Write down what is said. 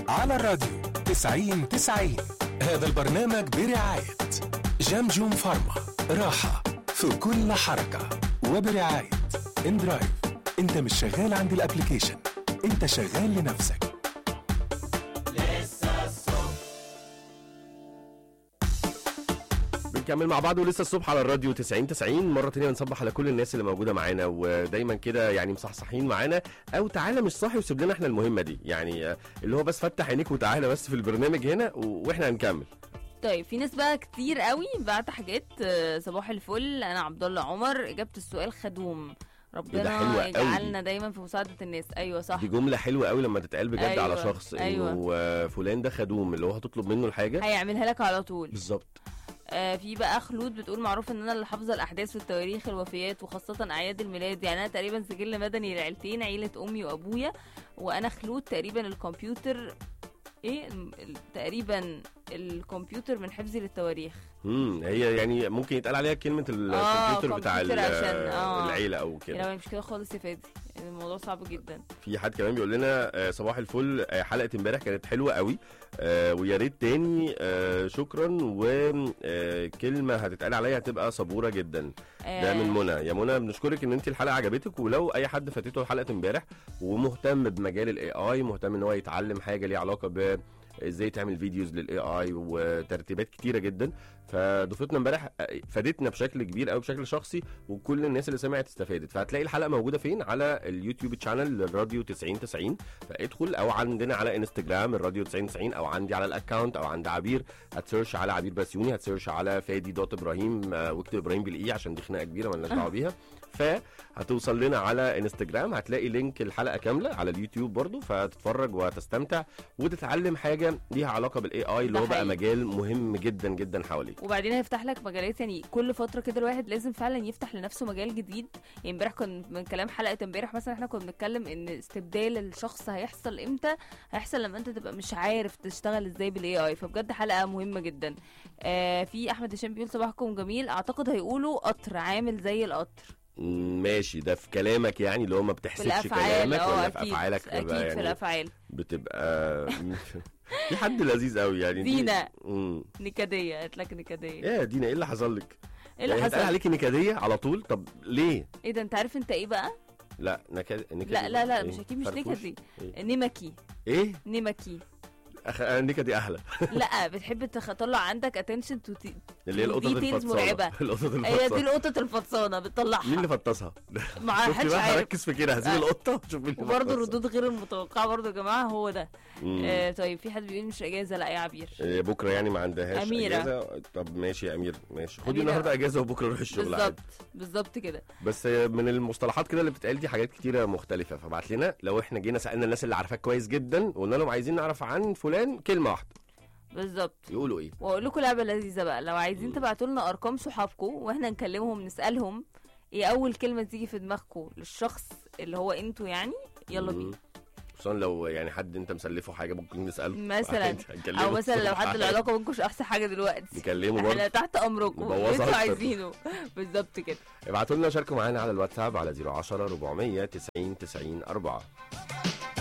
على الراديو 90 90 هذا البرنامج برعاية جمجم فارما راحة في كل حركة وبرعاية اندرايف انت مش شغال عند الابليكيشن انت شغال لنفسك بنكمل مع بعض ولسه الصبح على الراديو 90 90 مره تانية بنصبح على كل الناس اللي موجوده معانا ودايما كده يعني مصحصحين معانا او تعالى مش صاحي وسيب لنا احنا المهمه دي يعني آه، اللي هو بس فتح عينيك وتعالى بس في البرنامج هنا و- واحنا هنكمل طيب في ناس بقى كتير قوي بعت حاجات آه، صباح الفل انا عبد الله عمر اجابه السؤال خدوم حلوة ربنا قوي دي. يجعلنا دايما في مساعده الناس ايوه صح دي جمله حلوه قوي لما تتقال بجد أيوة، على شخص انه أيوة. آه، فلان ده خدوم اللي هو هتطلب منه الحاجه هيعملها لك على طول بالظبط آه في بقى خلود بتقول معروف ان انا اللي حافظه الاحداث والتواريخ الوفيات وخاصه اعياد الميلاد يعني انا تقريبا سجل مدني لعيلتين عيله امي وابويا وانا خلود تقريبا الكمبيوتر ايه الم- ال- تقريبا الكمبيوتر من حفظي للتواريخ امم هي يعني ممكن يتقال عليها كلمه آه، الكمبيوتر بتاع ال- كمبيوتر عشان- آه. العيله او كده لا مش كده خالص يا فادي الموضوع صعب جدا في حد كمان بيقول لنا آه، صباح الفل آه، حلقه امبارح كانت حلوه قوي آه، ويا ريت تاني آه، شكرا وكلمه هتتقال عليا هتبقى صبوره جدا ده من منى يا منى بنشكرك ان انت الحلقه عجبتك ولو اي حد فاتته حلقه امبارح ومهتم بمجال الاي اي مهتم ان هو يتعلم حاجه ليها علاقه ب ازاي تعمل فيديوز للاي اي وترتيبات كتيره جدا فضيفتنا امبارح فادتنا بشكل كبير قوي بشكل شخصي وكل الناس اللي سمعت استفادت فهتلاقي الحلقه موجوده فين على اليوتيوب تشانل للراديو 90 90 فادخل او عندنا على انستجرام الراديو 90 90 او عندي على الاكونت او عند عبير هتسيرش على عبير بسيوني هتسيرش على فادي دوت ابراهيم آه، واكتب ابراهيم بالاي عشان دي خناقه كبيره مالناش دعوه بيها فهتوصل لنا على انستجرام هتلاقي لينك الحلقه كامله على اليوتيوب برضو فتتفرج وهتستمتع وتتعلم حاجه ليها علاقه بالاي اي اللي ده هو بقى حقيقي. مجال مهم جدا جدا حواليك وبعدين هيفتح لك مجالات يعني كل فتره كده الواحد لازم فعلا يفتح لنفسه مجال جديد يعني امبارح كان من كلام حلقه امبارح مثلا احنا كنا بنتكلم ان استبدال الشخص هيحصل امتى هيحصل لما انت تبقى مش عارف تشتغل ازاي بالاي اي فبجد حلقه مهمه جدا آه في احمد هشام بيقول صباحكم جميل اعتقد هيقولوا قطر عامل زي القطر مم، ماشي ده في كلامك يعني اللي هو ما في بتحسبش الافعال كلامك اه ولا في اكيد افعالك اكيد بتبقى في يعني الافعال بتبقى في حد لذيذ قوي يعني دي- دينا. مم. نكديه قالت لك نكديه ايه يا دينا ايه اللي حصل لك؟ ايه اللي يعني هيتقال حصل عليكي نكديه على طول طب ليه؟ ايه ده انت عارف انت ايه بقى لا نكد نكدي لا لا لا إيه؟ مش اكيد مش فرفوش؟ نكدي إيه؟ نمكي ايه؟ نمكي أخ... أنا نكدي احلى لا بتحب تطلع عندك اتنشن تو اللي هي القطط details الفطسانه مرعبة. القطط هي دي الفطسانه القطط الفطسانه بتطلعها مين اللي فطسها؟ ما شفتي حدش بقى عارف هركز في كده هسيب آه. القطه شوف مين اللي وبرضه فطسها. الردود غير المتوقعه برضه يا جماعه هو ده مم. آه طيب في حد بيقول مش اجازه لا يا عبير إيه، بكره يعني ما عندهاش أميرة. اجازه طب ماشي يا امير ماشي خدي أميرة. النهارده اجازه وبكره روحي الشغل عادي بالظبط بالظبط كده بس من المصطلحات كده اللي بتتقال دي حاجات كتيره مختلفه فبعت لنا لو احنا جينا سالنا الناس اللي عارفاك كويس جدا وقلنا لهم عايزين نعرف عن فلان كلمه واحده بالظبط يقولوا ايه واقول لكم لعبه لذيذه بقى لو عايزين تبعتوا لنا ارقام صحابكم واحنا نكلمهم نسالهم ايه اول كلمه تيجي في دماغكم للشخص اللي هو انتوا يعني يلا مم. بينا خصوصا لو يعني حد انت مسلفه حاجه ممكن نساله مثلا هنكلمه او مثلا لو الصبح. حد العلاقه بينكم مش احسن حاجه دلوقتي نكلمه احنا برضه تحت امركم اللي نبوظها انتوا أكتر. عايزينه بالظبط كده ابعتوا لنا شاركوا معانا على الواتساب على 010 400 90 90 4